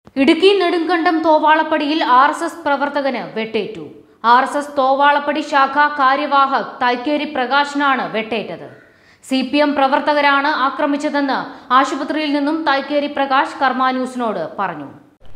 ഇടുക്കി നെടുങ്കണ്ടം തോവാളപ്പടിയിൽ R S S പ്രവർത്തകന് വെട്ടേറ്റു ആർ എസ് എസ് തോവാളപ്പടി ശാഖ കാര്യവാഹക് തൈക്കേരി പ്രകാശനാണ് വെട്ടേറ്റത് സി പി എം പ്രവർത്തകരാണ് ആക്രമിച്ചതെന്ന് ആശുപത്രിയിൽ നിന്നും തൈക്കേരി പ്രകാശ് കർമ്മ ന്യൂസിനോട് പറഞ്ഞു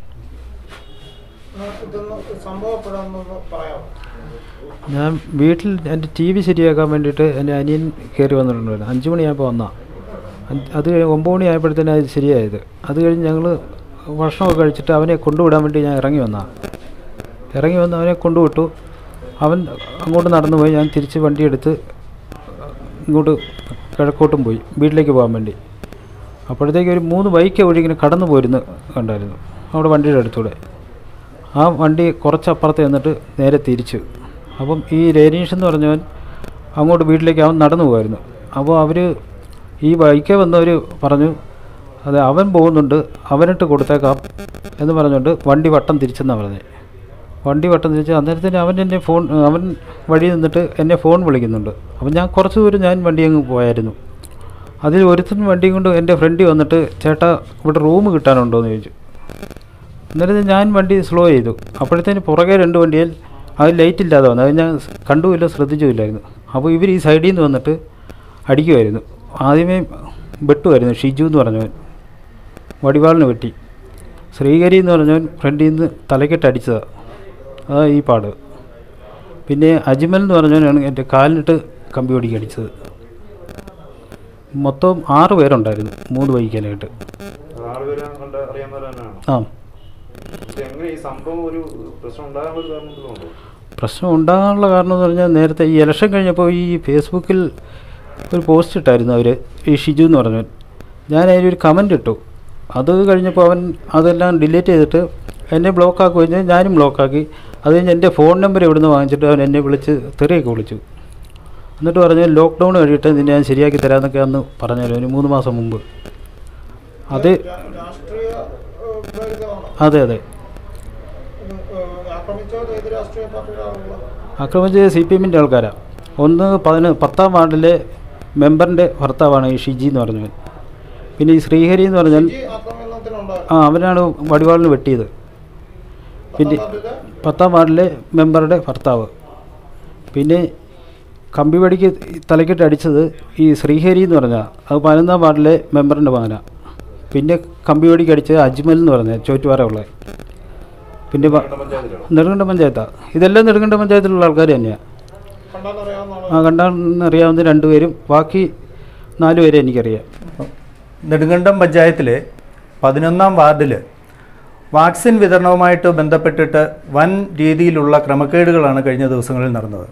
ഇതൊന്ന് സംഭവപ്പെടാമെന്നൊന്ന് പറയാമോ ഞാൻ വീട്ടിൽ എൻ്റെ ടി വി ശരിയാക്കാൻ വേണ്ടിയിട്ട് എൻ്റെ അനിയൻ കയറി വന്നിട്ടുണ്ടായിരുന്നു അഞ്ച് മണിയായപ്പോൾ വന്നാ അഞ്ച് അത് കഴിഞ്ഞ് ഒമ്പത് മണിയായപ്പോഴത്തേനും അത് ശരിയായത് അത് കഴിഞ്ഞ് ഞങ്ങൾ ഭക്ഷണമൊക്കെ കഴിച്ചിട്ട് അവനെ കൊണ്ടുവിടാൻ വേണ്ടി ഞാൻ ഇറങ്ങി വന്നാ ഇറങ്ങി വന്ന് അവനെ കൊണ്ടുവിട്ടു അവൻ അങ്ങോട്ട് നടന്നു പോയി ഞാൻ തിരിച്ച് വണ്ടിയെടുത്ത് ഇങ്ങോട്ട് കിഴക്കോട്ടും പോയി വീട്ടിലേക്ക് പോകാൻ വേണ്ടി അപ്പോഴത്തേക്ക് ഒരു മൂന്ന് ബൈക്ക് വഴി ഇങ്ങനെ കടന്നു പോരുന്നു കണ്ടായിരുന്നു അവിടെ വണ്ടിയുടെ അടുത്തൂടെ ആ വണ്ടി കുറച്ചപ്പുറത്ത് ചെന്നിട്ട് നേരെ തിരിച്ചു അപ്പം ഈ രേനീഷ് എന്ന് പറഞ്ഞവൻ അങ്ങോട്ട് വീട്ടിലേക്ക് അവൻ നടന്നു പോകുമായിരുന്നു അപ്പോൾ അവർ ഈ ബൈക്കേ വന്നവർ പറഞ്ഞു അതെ അവൻ പോകുന്നുണ്ട് അവനിട്ട് കൊടുത്തേക്കാം എന്ന് പറഞ്ഞുകൊണ്ട് വണ്ടി വട്ടം തിരിച്ചെന്നാണ് പറഞ്ഞത് വണ്ടി വട്ടം തിരിച്ച് അന്നേരത്തിന് അവൻ എന്നെ ഫോൺ അവൻ വഴി നിന്നിട്ട് എന്നെ ഫോൺ വിളിക്കുന്നുണ്ട് അപ്പം ഞാൻ കുറച്ച് ദൂരം ഞാൻ വണ്ടി അങ്ങ് പോയായിരുന്നു അതിൽ ഒരുത്തൻ വണ്ടിയും കൊണ്ട് എൻ്റെ ഫ്രണ്ടിൽ വന്നിട്ട് ചേട്ടാ ഇവിടെ റൂം കിട്ടാനുണ്ടോ എന്ന് ചോദിച്ചു അന്നേരം ഞാൻ വണ്ടി സ്ലോ ചെയ്തു അപ്പോഴത്തേന് പുറകെ രണ്ട് വണ്ടിയിൽ അത് ലൈറ്റ് ഇല്ലാതെ വന്നു അത് ഞാൻ കണ്ടുമില്ല ശ്രദ്ധിച്ചുമില്ലായിരുന്നു അപ്പോൾ ഇവർ ഈ സൈഡിൽ നിന്ന് വന്നിട്ട് അടിക്കുമായിരുന്നു ആദ്യമേ വെട്ടുമായിരുന്നു ഷിജു എന്ന് പറഞ്ഞവൻ വടിവാളിന് വെട്ടി ശ്രീകരി എന്ന് പറഞ്ഞവൻ ഫ്രണ്ടിൽ നിന്ന് തലക്കെട്ട് അടിച്ചതാണ് അതാ ഈ പാട് പിന്നെ അജ്മൽ എന്ന് പറഞ്ഞവനാണ് എൻ്റെ കാലിനിട്ട് കമ്പി ഓടിക്ക് അടിച്ചത് മൊത്തം ആറ് പേരുണ്ടായിരുന്നു മൂന്ന് ബൈക്കിനായിട്ട് ആളുപേരെ കണ്ട് അറിയാവുന്നവരാണ് ആ എങ്ങനെ ഈ സംഭവം ഒരു പ്രശ്നം ഉണ്ടാകാനുള്ള ഒരു കാരണം എന്തുകൊണ്ടോ പ്രശ്നം ഉണ്ടാകാനുള്ള കാരണം എന്ന് പറഞ്ഞാൽ നേരത്തെ ഈ ഇലക്ഷൻ കഴിഞ്ഞപ്പോൾ ഈ ഫേസ്ബുക്കിൽ ഒരു പോസ്റ്റ് ഇട്ടായിരുന്നു അവർ ഈ ഷിജു എന്ന് പറഞ്ഞവൻ ഞാൻ അതിലൊരു കമൻ്റ് ഇട്ടു അത് കഴിഞ്ഞപ്പോൾ അവൻ അതെല്ലാം ഡിലീറ്റ് ചെയ്തിട്ട് എന്നെ ബ്ലോക്ക് ആക്കുകയും ചെയ്തു ഞാനും ബ്ലോക്കാക്കി അത് കഴിഞ്ഞ് എൻ്റെ ഫോൺ നമ്പർ ഇവിടുന്ന് വാങ്ങിച്ചിട്ട് അവൻ എന്നെ വിളിച്ച് തെറിയൊക്കെ വിളിച്ചു എന്നിട്ട് പറഞ്ഞു ലോക്ക്ഡൗൺ കഴിയിട്ട് നിന്നെ ഞാൻ ശരിയാക്കി തരാമെന്നൊക്കെ അന്ന് പറഞ്ഞല്ലോ ഒരു മൂന്ന് മാസം മുമ്പ് അത് രാ- രാഷ്ട്രീയ ഏഹ്, പ്രേരിതമാണോ അതെ അതെ ഇത്, ഏഹ്, ആക്രമിച്ചത് ഏത് രാഷ്ട്രീയ പാർട്ടിയുടെ ആളുകളാണ് ആക്രമിച്ചത് സി പി എമ്മിൻ്റെ ആൾക്കാരാണ് ഒന്ന് പതിന പത്താം വാർഡിലെ മെമ്പറിൻ്റെ ഭർത്താവാണ് ഈ ഷിജി എന്ന് പറഞ്ഞവൻ പിന്നെ ഈ ശ്രീഹരി എന്ന് പറഞ്ഞാൽ ഈ ആക്രമണത്തിനുണ്ടായിരുന്നു ആ അവനാണ് വടിവാളിന് വെട്ടിയത് പിന്നെ പത്താം വാർഡിലെ മെമ്പറുടെ ഭർത്താവ് പിന്നെ കമ്പിവടിക്ക് തലക്കിട്ട് അടിച്ചത് ഈ ശ്രീഹരി എന്ന് പറഞ്ഞാൽ അത് പതിനൊന്നാം വാർഡിലെ മെമ്പറിൻ്റെ മകനാണ് പിന്നെ കമ്പിവടിക്ക് അടിച്ചത് അജ്മൽ എന്ന് പറഞ്ഞ ചോറ്റുപാറ ഉള്ളത് പിന്നെ വ- പഞ്ചായത്തിലാണോ നെടുങ്കണ്ടം പഞ്ചായത്താണ് ഇതെല്ലാം നെടുങ്കണ്ടം പഞ്ചായത്തിലുള്ള ആൾക്കാർ തന്നെയാണ് കണ്ടാലറിയാവുന്ന ആ കണ്ടാറിയാവുന്ന രണ്ടുപേരും ബാക്കി നാല് പേരെ എനിക്കറിയാം നെടുങ്കണ്ടം പഞ്ചായത്തിലെ പതിനൊന്നാം വാർഡിൽ വാക്സിൻ വിതരണവുമായിട്ട് ബന്ധപ്പെട്ടിട്ട് വൻ രീതിയിലുള്ള ക്രമക്കേടുകളാണ് കഴിഞ്ഞ ദിവസങ്ങളിൽ നടന്നത്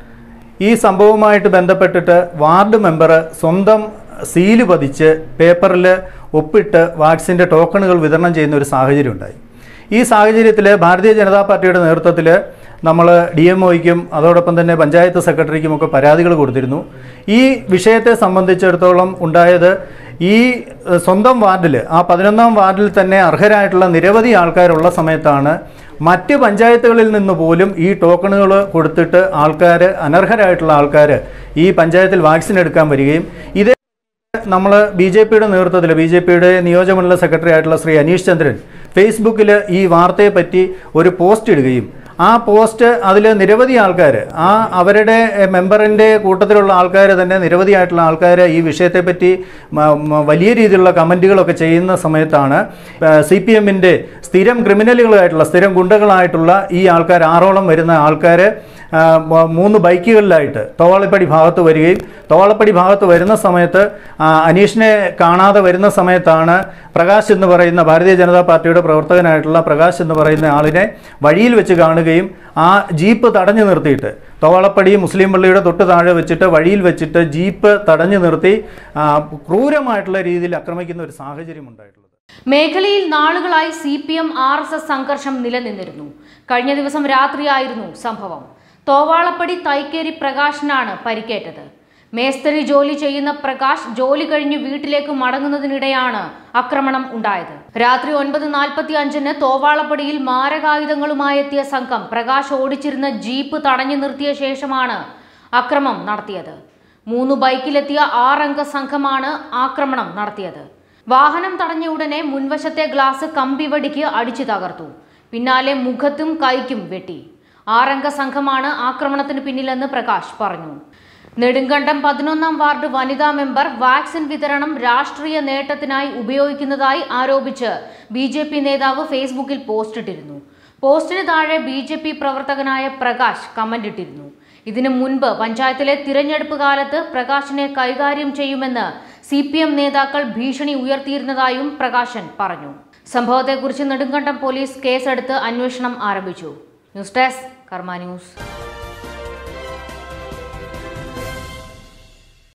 ഈ സംഭവവുമായിട്ട് ബന്ധപ്പെട്ടിട്ട് വാർഡ് മെമ്പർ സ്വന്തം സീല് പതിച്ച് പേപ്പറിൽ ഒപ്പിട്ട് വാക്സിൻ്റെ ടോക്കണുകൾ വിതരണം ചെയ്യുന്ന ഒരു സാഹചര്യം ഉണ്ടായി ഈ സാഹചര്യത്തിൽ ഭാരതീയ ജനതാ പാർട്ടിയുടെ നേതൃത്വത്തിൽ നമ്മൾ ഡി എം ഒയ്ക്കും അതോടൊപ്പം തന്നെ പഞ്ചായത്ത് സെക്രട്ടറിക്കും ഒക്കെ പരാതികൾ കൊടുത്തിരുന്നു ഈ വിഷയത്തെ സംബന്ധിച്ചിടത്തോളം ഉണ്ടായത് ഈ ഏഹ്, സ്വന്തം വാർഡിൽ ആ പതിനൊന്നാം വാർഡിൽ തന്നെ അർഹരായിട്ടുള്ള നിരവധി ആൾക്കാരുള്ള സമയത്താണ് മറ്റ് പഞ്ചായത്തുകളിൽ നിന്ന് പോലും ഈ ടോക്കണുകൾ കൊടുത്തിട്ട് ആൾക്കാർ അനർഹരായിട്ടുള്ള ആൾക്കാർ ഈ പഞ്ചായത്തിൽ വാക്സിൻ എടുക്കാൻ വരികയും ഇത് നമ്മൾ ബി ജെ പിയുടെ നേതൃത്വത്തിൽ ബി ജെ പിയുടെ നിയോജകമണ്ഡല സെക്രട്ടറി ആയിട്ടുള്ള ശ്രീ അനീഷ് ചന്ദ്രൻ ഫേസ്ബുക്കിൽ ഈ വാർത്തയെ പറ്റി ഒരു പോസ്റ്റ് ഇടുകയും ആ പോസ്റ്റ് അതിൽ നിരവധി ആൾക്കാർ ആ അവരുടെ എഹ്, മെമ്പറിൻ്റെ കൂട്ടത്തിലുള്ള ആൾക്കാർ തന്നെ നിരവധിയായിട്ടുള്ള ആൾക്കാർ ഈ വിഷയത്തെപ്പറ്റി മ- മ- വലിയ രീതിയിലുള്ള കമൻറ്റുകളൊക്കെ ചെയ്യുന്ന സമയത്താണ് സി പി എമ്മിൻ്റെ സ്ഥിരം ക്രിമിനലുകളായിട്ടുള്ള സ്ഥിരം ഗുണ്ടകളായിട്ടുള്ള ഈ ആൾക്കാർ ആറോളം വരുന്ന ആൾക്കാർ ആ, മ- മൂന്ന് ബൈക്കുകളിലായിട്ട് തോവാളപ്പടി ഭാഗത്ത് വരികയും തോവാളപ്പടി ഭാഗത്ത് വരുന്ന സമയത്ത് ആ, അനീഷിനെ കാണാതെ വരുന്ന സമയത്താണ് പ്രകാശ് എന്ന് പറയുന്ന ഭാരതീയ ജനതാ പാർട്ടിയുടെ പ്രവർത്തകനായിട്ടുള്ള പ്രകാശ് എന്ന് പറയുന്ന ആളിനെ വഴിയിൽ വെച്ച് കാണുകയും ആ ജീപ്പ് തടഞ്ഞു നിർത്തിയിട്ട് തോവാളപ്പടി മുസ്ലിം പള്ളിയുടെ തൊട്ട് താഴെ വെച്ചിട്ട് വഴിയിൽ വെച്ചിട്ട് ജീപ്പ് തടഞ്ഞു നിർത്തി ആ, ക്രൂരമായിട്ടുള്ള രീതിയിൽ ആക്രമിക്കുന്ന ഒരു സാഹചര്യം ഉണ്ടായിട്ടുള്ളത് മേഖലയിൽ നാളുകളായി C P M R S S സംഘർഷം നിലനിന്നിരുന്നു കഴിഞ്ഞ ദിവസം രാത്രിയായിരുന്നു സംഭവം തോവാളപ്പടി തൈക്കേരി പ്രകാശിനാണ് പരിക്കേറ്റത് മേസ്തരി ജോലി ചെയ്യുന്ന പ്രകാശ് ജോലി കഴിഞ്ഞ് വീട്ടിലേക്ക് മടങ്ങുന്നതിനിടെയാണ് ആക്രമണം ഉണ്ടായത് രാത്രി ഒൻപത് നാൽപ്പത്തി അഞ്ചിന് തോവാളപ്പടിയിൽ മാരകായുധങ്ങളുമായി എത്തിയ സംഘം പ്രകാശ് ഓടിച്ചിരുന്ന ജീപ്പ് തടഞ്ഞു നിർത്തിയ ശേഷമാണ് അക്രമം നടത്തിയത് മൂന്ന് ബൈക്കിലെത്തിയ ആറംഗ സംഘമാണ് ആക്രമണം നടത്തിയത് വാഹനം തടഞ്ഞ ഉടനെ മുൻവശത്തെ ഗ്ലാസ് കമ്പിവടിക്ക് അടിച്ചു തകർത്തു പിന്നാലെ മുഖത്തും കൈക്കും വെട്ടി ആറംഗ സംഘമാണ് ആക്രമണത്തിന് പിന്നിലെന്ന് പ്രകാശ് പറഞ്ഞു നെടുങ്കണ്ടം പതിനൊന്നാം വാർഡ് വനിതാ മെമ്പർ വാക്സിൻ വിതരണം രാഷ്ട്രീയ നേട്ടത്തിനായി ഉപയോഗിക്കുന്നതായി ആരോപിച്ച് ബി ജെ പി നേതാവ് ഫേസ്ബുക്കിൽ പോസ്റ്റിട്ടിരുന്നു പോസ്റ്റിന് താഴെ ബി ജെ പി പ്രവർത്തകനായ പ്രകാശ് കമന്റ് ഇട്ടിരുന്നു ഇതിനു മുൻപ് പഞ്ചായത്തിലെ തിരഞ്ഞെടുപ്പ് കാലത്ത് പ്രകാശിനെ കൈകാര്യം ചെയ്യുമെന്ന് സി പി എം നേതാക്കൾ ഭീഷണി ഉയർത്തിയിരുന്നതായും പ്രകാശൻ പറഞ്ഞു സംഭവത്തെക്കുറിച്ച് നെടുങ്കണ്ടം പോലീസ് കേസെടുത്ത് അന്വേഷണം ആരംഭിച്ചു ന്യൂസ് ഡെസ്ക് കർമ്മ ന്യൂസ്